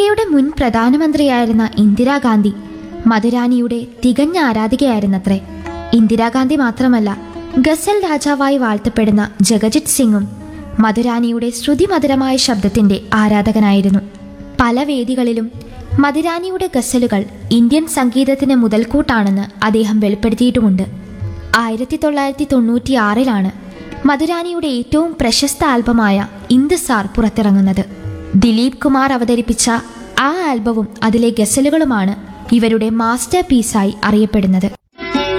ഇന്ത്യയുടെ മുൻ പ്രധാനമന്ത്രിയായിരുന്ന ഇന്ദിരാഗാന്ധി മധുരാനിയുടെ തികഞ്ഞ ആരാധികയായിരുന്നത്രേ ഇന്ദിരാഗാന്ധി മാത്രമല്ല ഗസൽ രാജാവായി വാഴ്ത്തപ്പെടുന്ന ജഗജിത് സിംഗും മധുരാനിയുടെ ശ്രുതിമധുരമായ ശബ്ദത്തിന്റെ ആരാധകനായിരുന്നു പല വേദികളിലും മധുരാനിയുടെ ഗസലുകൾ ഇന്ത്യൻ സംഗീതത്തിന് മുതൽക്കൂട്ടാണെന്ന് അദ്ദേഹം വെളിപ്പെടുത്തിയിട്ടുമുണ്ട് ആയിരത്തി തൊള്ളായിരത്തി തൊണ്ണൂറ്റി ആറിലാണ് മധുരാനിയുടെ ഏറ്റവും പ്രശസ്ത ആൽബമായ ഇന്ദസാർ പുറത്തിറങ്ങുന്നത് ദിലീപ് കുമാർ അവതരിപ്പിച്ച ആ ആൽബവും അതിലെ ഗസലുകളുമാണ് ഇവരുടെ മാസ്റ്റർ പീസായി അറിയപ്പെടുന്നത്